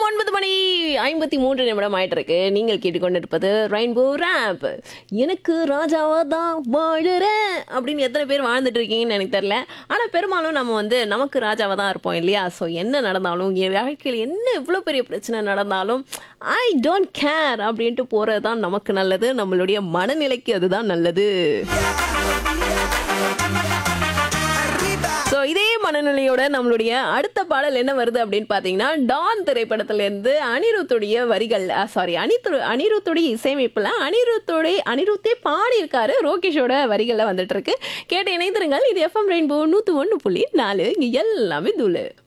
ஒன்பது மணி ஐம்பத்தி மூன்று நிமிடம் ஆயிட்டு இருக்கு நீங்கள் கேட்டுக்கொண்டிருப்பது ரெயின்போ ரேப் எனக்கு ராஜாவா தான் வாழுறேன் அப்படின்னு எத்தனை பேர் வாழ்ந்துட்டு இருக்கீங்கன்னு எனக்கு தெரியல ஆனால் பெரும்பாலும் நம்ம வந்து நமக்கு ராஜாவாக தான் இருப்போம் இல்லையா ஸோ என்ன நடந்தாலும் என் வாழ்க்கையில் என்ன இவ்வளோ பெரிய பிரச்சனை நடந்தாலும் ஐ டோன்ட் கேர் அப்படின்ட்டு போகிறது தான் நமக்கு நல்லது நம்மளுடைய மனநிலைக்கு அதுதான் நல்லது ஸோ இதே மனநிலையோட நம்மளுடைய அடுத்த பாடல் என்ன வருது அப்படின்னு பார்த்தீங்கன்னா டான் திரைப்படத்திலேருந்து அனிருத்துடைய வரிகள் சாரி அனித்து அனிருத்துடைய இசையமைப்பில் அனிருத்துடைய அனிருத்தே பாடியிருக்காரு ரோகேஷோட வரிகளில் வந்துட்டு இருக்கு கேட்டு இணைந்திருங்கள் இது எஃப்எம் ரெயின்போ நூற்று ஒன்று புள்ளி நாலு இங்கே எல்லாமே தூளு